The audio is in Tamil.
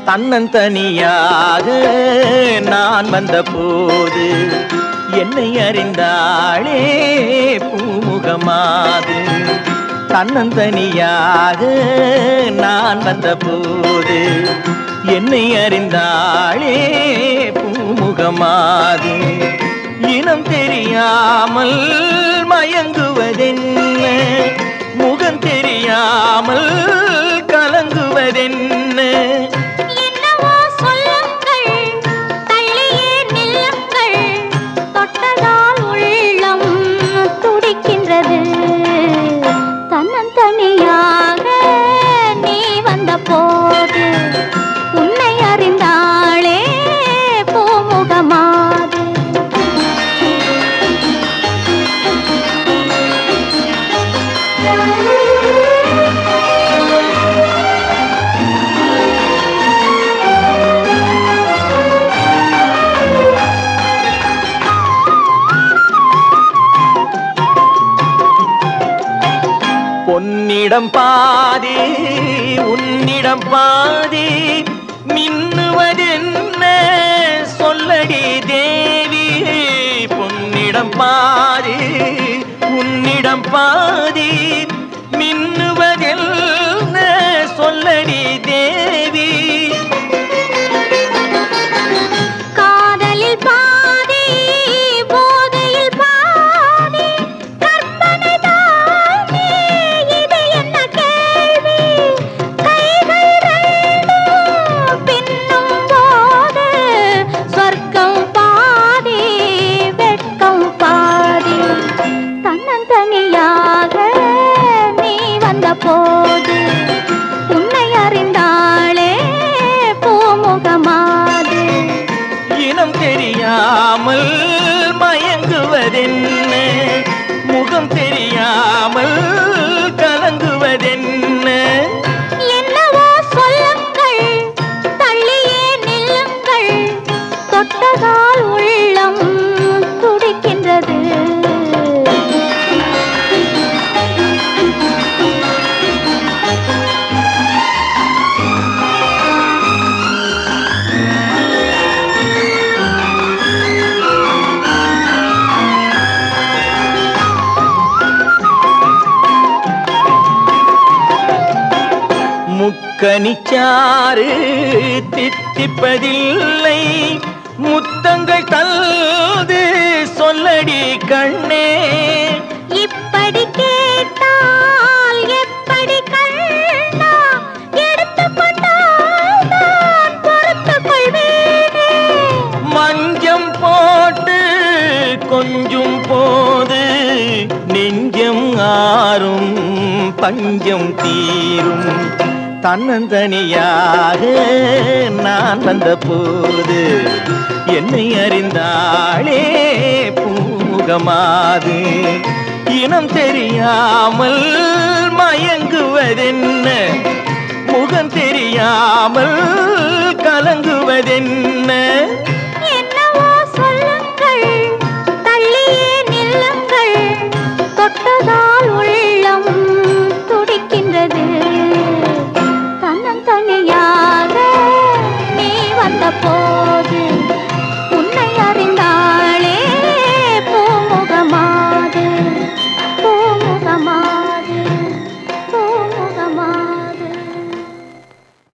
தன்னந்தனியாக நான் வந்த போது என்னை அறிந்தாளே பூமுகமாது தன்னந்தனியாக நான் வந்த போது என்னை அறிந்தாளே பூமுகமாது இனம் தெரியாமல் மயங்குவதென்ன முகம் தெரியாமல் கலங்குவதென்ன என்னவோ சொல்லுங்கள் தள்ளியே நில்லுங்கள் தொட்டதால் உள்ளம் துடிக்கின்றது தன்னந்தனியாக நீ வந்த போது உன்னை அறிந்தாளே பூமுகமாது பொன்னிடம் பாதி உன்னிடம் பாதி மின்னுவதென்ன சொல்லடி தேவி பொன்னிடம் பாதி உன்னிடம் பாதி மின்னுவதென்ன சொல்லடி தேவி காதலில் பாதி போதையில் பாதி கற்பனை தானே இது என்ன கேள்வி கைகள் ரெண்டும் பின்னும் போது சொர்க்கம் பாதி வெட்கம் பாதி தன்னந்தனியாக நீ வந்த போது உன்னை அறிந்தாளே பூமுகமாது இனம் தெரியாமல் மயங்குவதென்ன முகம் தெரியாமல் கலங்குவதென்ன என்னவோ சொல்லுங்கள் தள்ளியே நில்லுங்கள் தொட்டதால் உள்ளம் துடிக்கின்றது முக்கனிச்சாறு தித்திப்பதில்லை முத்தங்கள் தல்து சொல்லடி கண்ணே இப்படி கேட்டால் எப்படி கண்ணா எடுத்துக்கொண்டால் நான் பொறுத்துக் கொள்வேனே மஞ்சம் போட்டு கொஞ்சம் போது நெஞ்சம் ஆறும் பஞ்சம் தீரும் தன்னந்தனியாக நான் வந்த போது என்னை அறிந்தாளே பூமுகமாது இனம் தெரியாமல் மயங்குவதென்ன முகம் தெரியாமல் கலங்குவதென்ன என்னவோ சொல்லுங்கள் தள்ளியே நில்லுங்கள் தொட்டதால் உள்ளம் துடிக்கின்றது தன்னந்தனியாக நீ வந்த போ